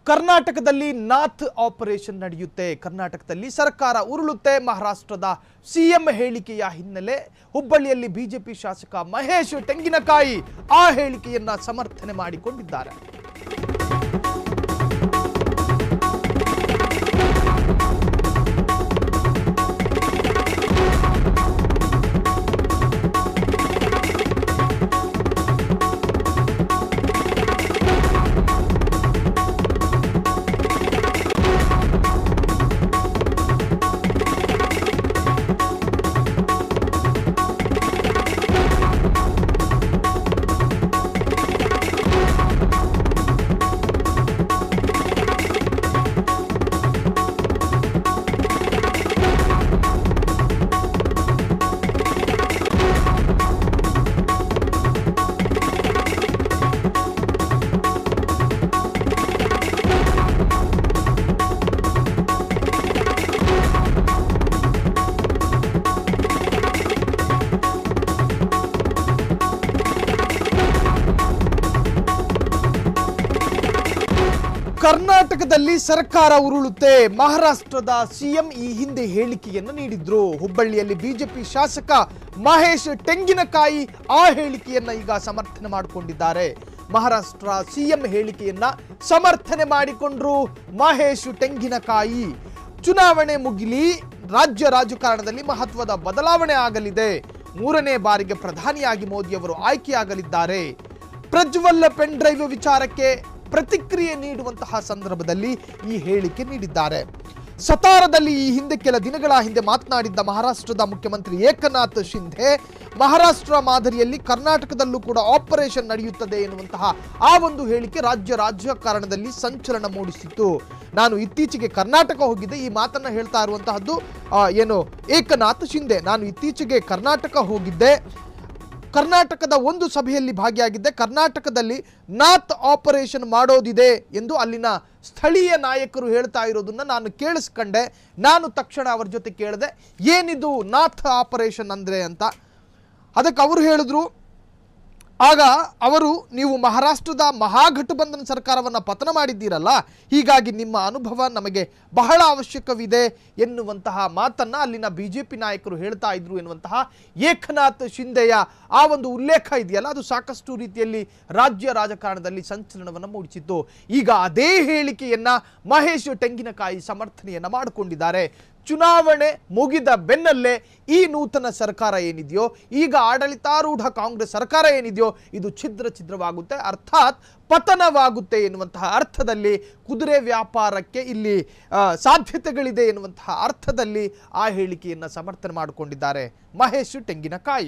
ಕರ್ನಾಟಕದಲ್ಲಿ ನಾಥ್ ಆಪರೇಷನ್ ನಡೆಯುತ್ತೆ ಕರ್ನಾಟಕದಲ್ಲಿ ಸರ್ಕಾರ ಉರುಳುತ್ತೆ ಮಹಾರಾಷ್ಟ್ರದ ಸಿಎಂ ಹೇಳಿಕೆಯ ಹಿನ್ನೆಲೆ ಹುಬ್ಬಳ್ಳಿಯಲ್ಲಿ ಬಿಜೆಪಿ ಶಾಸಕ ಮಹೇಶ್ ತೆಂಗಿನಕಾಯಿ ಆ ಹೇಳಿಕೆಯನ್ನ ಸಮರ್ಥನೆ ಮಾಡಿಕೊಂಡಿದ್ದಾರೆ ಕರ್ನಾಟಕದಲ್ಲಿ ಸರ್ಕಾರ ಉರುಳುತ್ತೆ ಮಹಾರಾಷ್ಟ್ರದ ಸಿಎಂ ಈ ಹಿಂದೆ ಹೇಳಿಕೆಯನ್ನು ನೀಡಿದ್ರು ಹುಬ್ಬಳ್ಳಿಯಲ್ಲಿ ಬಿಜೆಪಿ ಶಾಸಕ ಮಹೇಶ್ ತೆಂಗಿನಕಾಯಿ ಆ ಹೇಳಿಕೆಯನ್ನ ಈಗ ಸಮರ್ಥನೆ ಮಾಡಿಕೊಂಡಿದ್ದಾರೆ ಮಹಾರಾಷ್ಟ್ರ ಸಿಎಂ ಹೇಳಿಕೆಯನ್ನ ಸಮರ್ಥನೆ ಮಾಡಿಕೊಂಡ್ರು ಮಹೇಶ್ ತೆಂಗಿನಕಾಯಿ ಚುನಾವಣೆ ಮುಗಿಲಿ ರಾಜ್ಯ ರಾಜಕಾರಣದಲ್ಲಿ ಮಹತ್ವದ ಬದಲಾವಣೆ ಆಗಲಿದೆ ಮೂರನೇ ಬಾರಿಗೆ ಪ್ರಧಾನಿಯಾಗಿ ಮೋದಿಯವರು ಆಯ್ಕೆಯಾಗಲಿದ್ದಾರೆ ಪ್ರಜ್ವಲ್ ಪೆನ್ ಡ್ರೈವ್ ವಿಚಾರಕ್ಕೆ ಪ್ರತಿಕ್ರಿಯೆ ನೀಡುವಂತಹ ಸಂದರ್ಭದಲ್ಲಿ ಈ ಹೇಳಿಕೆ ನೀಡಿದ್ದಾರೆ ಸತಾರದಲ್ಲಿ ಈ ಹಿಂದೆ ಕೆಲ ದಿನಗಳ ಹಿಂದೆ ಮಾತನಾಡಿದ್ದ ಮಹಾರಾಷ್ಟ್ರದ ಮುಖ್ಯಮಂತ್ರಿ ಏಕನಾಥ್ ಶಿಂಧೆ ಮಹಾರಾಷ್ಟ್ರ ಮಾದರಿಯಲ್ಲಿ ಕರ್ನಾಟಕದಲ್ಲೂ ಕೂಡ ಆಪರೇಷನ್ ನಡೆಯುತ್ತದೆ ಎನ್ನುವಂತಹ ಆ ಒಂದು ಹೇಳಿಕೆ ರಾಜ್ಯ ರಾಜಕಾರಣದಲ್ಲಿ ಸಂಚಲನ ಮೂಡಿಸಿತ್ತು ನಾನು ಇತ್ತೀಚೆಗೆ ಕರ್ನಾಟಕ ಹೋಗಿದ್ದೆ ಈ ಮಾತನ್ನ ಹೇಳ್ತಾ ಇರುವಂತಹದ್ದು ಆ, ಏನು ಏಕನಾಥ್ ಶಿಂಧೆ ನಾನು ಇತ್ತೀಚೆಗೆ ಕರ್ನಾಟಕ ಹೋಗಿದ್ದೆ ಕರ್ನಾಟಕದ ಒಂದು ಸಭೆಯಲ್ಲಿ ಭಾಗಿಯಾಗಿದ್ದೆ ಕರ್ನಾಟಕದಲ್ಲಿ ನಾಥ್ ಆಪರೇಷನ್ ಮಾಡೋದಿದೆ ಎಂದು ಅಲ್ಲಿನ ಸ್ಥಳೀಯ ನಾಯಕರು ಹೇಳ್ತಾ ಇರೋದನ್ನ ನಾನು ಕೇಳಿಸ್ಕೊಂಡೆ ನಾನು ತಕ್ಷಣ ಅವರ ಜೊತೆ ಕೇಳಿದೆ ಏನಿದು ನಾಥ್ ಆಪರೇಷನ್ ಅಂದ್ರೆ ಅಂತ ಅದಕ್ಕೆ ಅವರು ಹೇಳಿದ್ರು ಆಗ ಅವರು ನೀವು ಮಹಾರಾಷ್ಟ್ರದ ಮಹಾಗಠಬಂಧನ ಸರ್ಕಾರವನ್ನು ಪತನ ಮಾಡಿದ್ದೀರಲ್ಲ ಹೀಗಾಗಿ ನಿಮ್ಮ ಅನುಭವ ನಮಗೆ ಬಹಳ ಅವಶ್ಯಕವಿದೆ ಎನ್ನುವಂತಹ ಮಾತನ್ನ ಅಲ್ಲಿನ ಬಿಜೆಪಿ ನಾಯಕರು ಹೇಳ್ತಾ ಇದ್ರು ಎನ್ನುವಂತಹ ಏಕನಾಥ್ ಶಿಂದೆಯ ಆ ಒಂದು ಉಲ್ಲೇಖ ಇದೆಯಲ್ಲ ಅದು ಸಾಕಷ್ಟು ರೀತಿಯಲ್ಲಿ ರಾಜ್ಯ ರಾಜಕಾರಣದಲ್ಲಿ ಸಂಚಲನವನ್ನು ಮೂಡಿಸಿತ್ತು ಈಗ ಅದೇ ಹೇಳಿಕೆಯನ್ನ ಮಹೇಶ್ ತೆಂಗಿನಕಾಯಿ ಸಮರ್ಥನೆಯನ್ನ ಮಾಡಿಕೊಂಡಿದ್ದಾರೆ ಚುನಾವಣೆ ಮುಗಿದ ಬೆನ್ನಲ್ಲೇ ಈ ನೂತನ ಸರ್ಕಾರ ಏನಿದೆಯೋ ಈಗ ಆಡಳಿತಾರೂಢ ಕಾಂಗ್ರೆಸ್ ಸರ್ಕಾರ ಏನಿದೆಯೋ ಇದು ಛಿದ್ರ ಛಿದ್ರವಾಗುತ್ತೆ ಅರ್ಥಾತ್ ಪತನವಾಗುತ್ತೆ ಎನ್ನುವಂತಹ ಅರ್ಥದಲ್ಲಿ ಕುದುರೆ ವ್ಯಾಪಾರಕ್ಕೆ ಇಲ್ಲಿ ಆ, ಸಾಧ್ಯತೆಗಳಿದೆ ಎನ್ನುವಂತಹ ಅರ್ಥದಲ್ಲಿ ಆ ಹೇಳಿಕೆಯನ್ನು ಸಮರ್ಥನೆ ಮಾಡಿಕೊಂಡಿದ್ದಾರೆ ಮಹೇಶ್ ತೆಂಗಿನಕಾಯಿ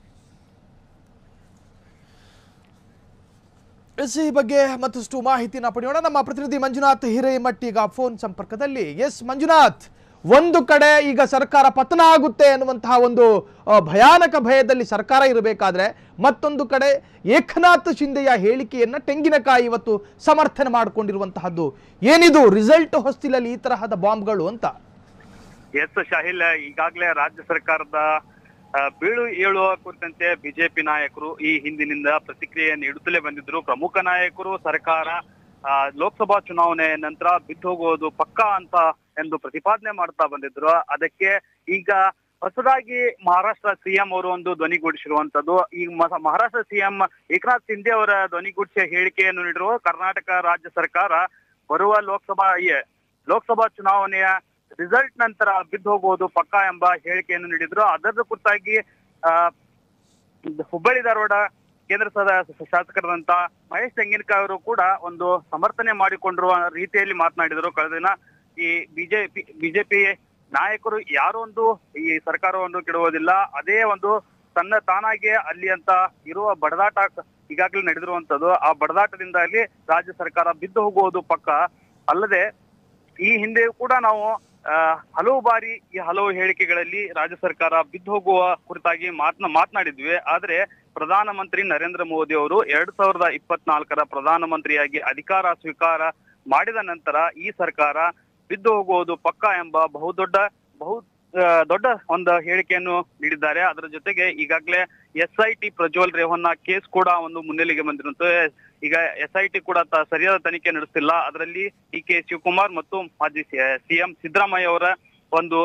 ಎಸ್ ಈ ಬಗ್ಗೆ ಮತ್ತಷ್ಟು ಮಾಹಿತಿನ ಪಡೆಯೋಣ ನಮ್ಮ ಪ್ರತಿನಿಧಿ ಮಂಜುನಾಥ್ ಹಿರೇಮಠ್ ಈಗ ಫೋನ್ ಸಂಪರ್ಕದಲ್ಲಿ ಎಸ್ ಮಂಜುನಾಥ್ ಒಂದು ಕಡೆ ಈಗ ಸರ್ಕಾರ ಪತನ ಆಗುತ್ತೆ ಅನ್ನುವಂತಹ ಒಂದು ಆ, ಭಯಾನಕ ಭಯದಲ್ಲಿ ಸರ್ಕಾರ ಇರಬೇಕಾದ್ರೆ ಮತ್ತೊಂದು ಕಡೆ ಏಕನಾಥ್ ಶಿಂದೆಯ ಹೇಳಿಕೆಯನ್ನ ತೆಂಗಿನಕಾಯಿ ಇವತ್ತು ಸಮರ್ಥನೆ ಮಾಡಿಕೊಂಡಿರುವಂತಹದ್ದು ಏನಿದು ರಿಸಲ್ಟ್ ಹೊಸ್ತಿಲಲ್ಲಿ ಈ ತರಹದ ಬಾಂಬ್ಗಳು ಅಂತ ಎಸ್ ಶಾಹಿಲ್ ಈಗಾಗಲೇ ರಾಜ್ಯ ಸರ್ಕಾರದ ಆ, ಬೀಳು ಏಳುವ ಕುರಿತಂತೆ ಬಿಜೆಪಿ ನಾಯಕರು ಈ ಹಿಂದಿನಿಂದ ಪ್ರತಿಕ್ರಿಯೆ ನೀಡುತ್ತಲೇ ಬಂದಿದ್ರು ಪ್ರಮುಖ ನಾಯಕರು ಸರ್ಕಾರ ಆ, ಲೋಕಸಭಾ ಚುನಾವಣೆ ನಂತರ ಬಿದ್ದು ಹೋಗುವುದು ಪಕ್ಕಾ ಅಂತ ಎಂದು ಪ್ರತಿಪಾದನೆ ಮಾಡ್ತಾ ಬಂದಿದ್ರು ಅದಕ್ಕೆ ಈಗ ಹೊಸದಾಗಿ ಮಹಾರಾಷ್ಟ್ರ ಸಿಎಂ ಅವರು ಒಂದು ಧ್ವನಿಗೂಡಿಸಿರುವಂತದ್ದು ಈ ಮ- ಮಹಾರಾಷ್ಟ್ರ ಸಿಎಂ ಏಕನಾಥ್ ಶಿಂದೆ ಅವರ ಧ್ವನಿಗೂಡಿಸಿದ ಹೇಳಿಕೆಯನ್ನು ನೀಡಿರುವ ಕರ್ನಾಟಕ ರಾಜ್ಯ ಸರ್ಕಾರ ಬರುವ ಲೋಕಸಭಾ ಈ- ಲೋಕಸಭಾ ಚುನಾವಣೆಯ ರಿಸಲ್ಟ್ ನಂತರ ಬಿದ್ದು ಹೋಗುವುದು ಪಕ್ಕಾ ಎಂಬ ಹೇಳಿಕೆಯನ್ನು ನೀಡಿದ್ರು ಅದರ ಕುರಿತಾಗಿ ಆ, ಹುಬ್ಬಳ್ಳಿ ಧಾರವಾಡ ಕೇಂದ್ರ ಸದ ಶಾಸಕರಾದಂತ ಮಹೇಶ್ ತೆಂಗಿನಕಾಯಿ ಅವರು ಕೂಡ ಒಂದು ಸಮರ್ಥನೆ ಮಾಡಿಕೊಂಡಿರುವ ರೀತಿಯಲ್ಲಿ ಮಾತನಾಡಿದರು ಕಳೆದ ದಿನ ಈ ಬಿಜೆಪಿ ಬಿಜೆಪಿ ನಾಯಕರು ಯಾರು ಒಂದು ಈ ಸರ್ಕಾರವನ್ನು ಕೆಡುವುದಿಲ್ಲ ಅದೇ ಒಂದು ತನ್ನ ತಾನಾಗೆ ಅಲ್ಲಿ ಅಂತ ಇರುವ ಬಡದಾಟ ಈಗಾಗಲೇ ನಡೆದಿರುವಂತದ್ದು ಆ ಬಡದಾಟದಿಂದ ಅಲ್ಲಿ ರಾಜ್ಯ ಸರ್ಕಾರ ಬಿದ್ದು ಹೋಗುವುದು ಪಕ್ಕ ಅಲ್ಲದೆ ಈ ಹಿಂದೆಯೂ ಕೂಡ ನಾವು ಆ, ಹಲವು ಬಾರಿ ಈ ಹಲವು ಹೇಳಿಕೆಗಳಲ್ಲಿ ರಾಜ್ಯ ಸರ್ಕಾರ ಬಿದ್ದು ಹೋಗುವ ಕುರಿತಾಗಿ ಮಾತನ ಮಾತನಾಡಿದ್ವಿ ಆದ್ರೆ ಪ್ರಧಾನಮಂತ್ರಿ ನರೇಂದ್ರ ಮೋದಿ ಅವರು ಎರಡ್ ಸಾವಿರದ ಇಪ್ಪತ್ನಾಲ್ಕರ ಪ್ರಧಾನಮಂತ್ರಿಯಾಗಿ ಅಧಿಕಾರ ಸ್ವೀಕಾರ ಮಾಡಿದ ನಂತರ ಈ ಸರ್ಕಾರ ಬಿದ್ದು ಹೋಗುವುದು ಪಕ್ಕ ಎಂಬ ಬಹುದೊಡ್ಡ ಬಹು ಆ, ದೊಡ್ಡ ಒಂದು ಹೇಳಿಕೆಯನ್ನು ನೀಡಿದ್ದಾರೆ ಅದರ ಜೊತೆಗೆ ಈಗಾಗಲೇ S I T Prajwal Revanna case ಕೂಡ ಒಂದು ಮುನ್ನೆಲೆಗೆ ಬಂದಿರುವಂತೆ ಈಗ ಎಸ್ ಐ ಟಿ ಕೂಡ ತ- ಸರಿಯಾದ ತನಿಖೆ ನಡೆಸ್ತಿಲ್ಲ ಅದರಲ್ಲಿ ಡಿ ಕೆ ಶಿವಕುಮಾರ್ ಮತ್ತು ಮಾಜಿ ಸಿಎಂ ಸಿದ್ದರಾಮಯ್ಯ ಅವರ ಒಂದು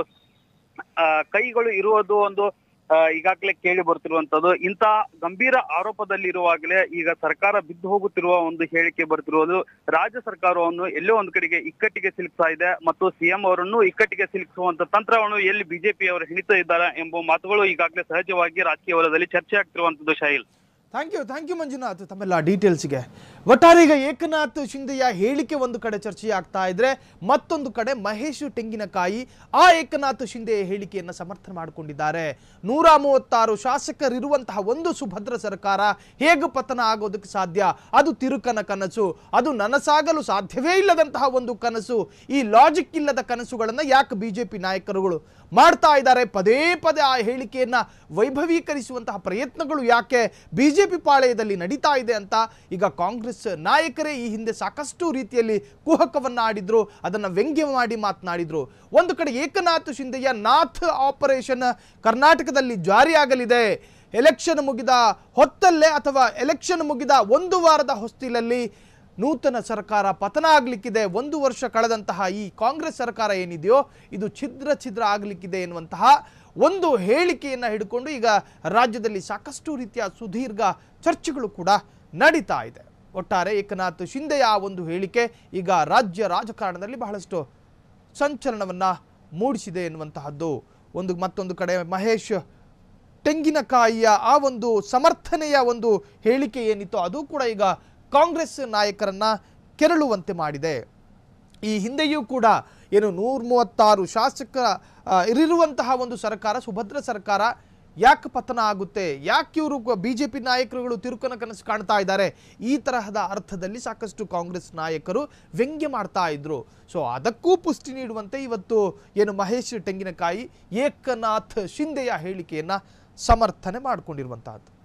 ಆ, ಕೈಗಳು ಇರುವುದು ಒಂದು ಆ, ಈಗಾಗಲೇ ಕೇಳಿ ಬರ್ತಿರುವಂತದ್ದು ಇಂತ ಗಂಭೀರ ಆರೋಪದಲ್ಲಿರುವಾಗಲೇ ಈಗ ಸರ್ಕಾರ ಬಿದ್ದು ಹೋಗುತ್ತಿರುವ ಒಂದು ಹೇಳಿಕೆ ಬರ್ತಿರುವುದು ರಾಜ್ಯ ಸರ್ಕಾರವನ್ನು ಎಲ್ಲೋ ಒಂದು ಕಡೆಗೆ ಇಕ್ಕಟ್ಟಿಗೆ ಸಿಲುಕ್ತಾ ಇದೆ ಮತ್ತು ಸಿಎಂ ಅವರನ್ನು ಇಕ್ಕಟ್ಟಿಗೆ ಸಿಲುಕಿಸುವಂತ ತಂತ್ರವನ್ನು ಎಲ್ಲಿ ಬಿಜೆಪಿ ಅವರು ಹಿಡಿತಾ ಇದ್ದಾರೆ ಎಂಬ ಮಾತುಗಳು ಈಗಾಗಲೇ ಸಹಜವಾಗಿ ರಾಜಕೀಯ ವಲಯದಲ್ಲಿ ಚರ್ಚೆ ಆಗ್ತಿರುವಂತದ್ದು Shahil thank you thank you Manjunath ತಮ್ಮೆಲ್ಲ ಡೀಟೇಲ್ಸ್ಗೆ ಒಟ್ಟಾರೆ ಈಗ ಏಕನಾಥ್ ಶಿಂದೆಯ ಹೇಳಿಕೆ ಒಂದು ಕಡೆ ಚರ್ಚೆ ಆಗ್ತಾ ಇದ್ರೆ ಮತ್ತೊಂದು ಕಡೆ ಮಹೇಶ್ ತೆಂಗಿನಕಾಯಿ ಆ ಏಕನಾಥ್ ಶಿಂದೆಯ ಹೇಳಿಕೆಯನ್ನು ಸಮರ್ಥನೆ ಮಾಡಿಕೊಂಡಿದ್ದಾರೆ ನೂರ ಮೂವತ್ತಾರು ಶಾಸಕರಿರುವಂತಹ ಒಂದು ಸುಭದ್ರ ಸರ್ಕಾರ ಹೇಗೆ ಪತನ ಆಗೋದಕ್ಕೆ ಸಾಧ್ಯ ಅದು ತಿರುಕನ ಕನಸು ಅದು ನನಸಾಗಲು ಸಾಧ್ಯವೇ ಇಲ್ಲದಂತಹ ಒಂದು ಕನಸು ಈ ಲಾಜಿಕ್ ಇಲ್ಲದ ಕನಸುಗಳನ್ನು ಯಾಕೆ ಬಿಜೆಪಿ ನಾಯಕರುಗಳು ಮಾಡ್ತಾ ಇದ್ದಾರೆ ಪದೇ ಪದೇ ಆ ಹೇಳಿಕೆಯನ್ನ ವೈಭವೀಕರಿಸುವಂತಹ ಪ್ರಯತ್ನಗಳು ಯಾಕೆ ಬಿಜೆಪಿ ಪಾಳೆಯದಲ್ಲಿ ನಡೀತಾ ಇದೆ ಅಂತ ಈಗ ಕಾಂಗ್ರೆಸ್ ನಾಯಕರೇ ಈ ಹಿಂದೆ ಸಾಕಷ್ಟು ರೀತಿಯಲ್ಲಿ ಕುಹಕವನ್ನ ಆಡಿದ್ರು ಅದನ್ನ ವ್ಯಂಗ್ಯ ಮಾಡಿ ಮಾತನಾಡಿದ್ರು ಒಂದು ಕಡೆ ಏಕನಾಥ್ ಶಿಂದೆಯ ನಾಥ್ ಆಪರೇಷನ್ ಕರ್ನಾಟಕದಲ್ಲಿ ಜಾರಿಯಾಗಲಿದೆ ಎಲೆಕ್ಷನ್ ಮುಗಿದ ಹೊತ್ತಲ್ಲೇ ಅಥವಾ ಎಲೆಕ್ಷನ್ ಮುಗಿದ ಒಂದು ವಾರದ ಹೊಸ್ತಿಲಲ್ಲಿ ನೂತನ ಸರ್ಕಾರ ಪತನ ಆಗ್ಲಿಕ್ಕಿದೆ ಒಂದು ವರ್ಷ ಕಳೆದಂತಹ ಈ ಕಾಂಗ್ರೆಸ್ ಸರ್ಕಾರ ಏನಿದೆಯೋ ಇದು ಛಿದ್ರ ಛಿದ್ರ ಆಗ್ಲಿಕ್ಕಿದೆ ಎನ್ನುವಂತಹ ಒಂದು ಹೇಳಿಕೆಯನ್ನ ಹಿಡ್ಕೊಂಡು ಈಗ ರಾಜ್ಯದಲ್ಲಿ ಸಾಕಷ್ಟು ರೀತಿಯ ಸುದೀರ್ಘ ಚರ್ಚೆಗಳು ಕೂಡ ನಡೀತಾ ಇದೆ ಒಟ್ಟಾರೆ ಏಕನಾಥ್ ಶಿಂದೆಯ ಆ ಒಂದು ಹೇಳಿಕೆ ಈಗ ರಾಜ್ಯ ರಾಜಕಾರಣದಲ್ಲಿ ಬಹಳಷ್ಟು ಸಂಚಲನವನ್ನ ಮೂಡಿಸಿದೆ ಎನ್ನುವಂತಹದ್ದು ಒಂದು ಮತ್ತೊಂದು ಕಡೆ ಮಹೇಶ್ ತೆಂಗಿನಕಾಯಿಯ ಆ ಒಂದು ಸಮರ್ಥನೆಯ ಒಂದು ಹೇಳಿಕೆ ಏನಿತ್ತು ಅದು ಕೂಡ ಈಗ ಕಾಂಗ್ರೆಸ್ ನಾಯಕರನ್ನ ಕೆರಳುವಂತೆ ಮಾಡಿದೆ ಈ ಹಿಂದೆಯೂ ಕೂಡ ಏನು ನೂರ ಮೂವತ್ತಾರು ಶಾಸಕ ಆ, ಇರಿರುವಂತಹ ಒಂದು ಸರ್ಕಾರ ಸುಭದ್ರ ಸರ್ಕಾರ ಯಾಕೆ ಪತನ ಆಗುತ್ತೆ ಯಾಕೆ ಇವರು ಬಿ ಜೆ ಪಿ ನಾಯಕರುಗಳು ತಿರುಕನ ಕನಸು ಕಾಣ್ತಾ ಇದ್ದಾರೆ ಈ ತರಹದ ಅರ್ಥದಲ್ಲಿ ಸಾಕಷ್ಟು ಕಾಂಗ್ರೆಸ್ ನಾಯಕರು ವ್ಯಂಗ್ಯ ಮಾಡ್ತಾ ಇದ್ರು ಸೊ ಅದಕ್ಕೂ ಪುಷ್ಟಿ ನೀಡುವಂತೆ ಇವತ್ತು ಏನು ಮಹೇಶ್ ತೆಂಗಿನಕಾಯಿ ಏಕನಾಥ್ ಶಿಂದೆಯ ಹೇಳಿಕೆಯನ್ನ ಸಮರ್ಥನೆ ಮಾಡಿಕೊಂಡಿರುವಂತಹದ್ದು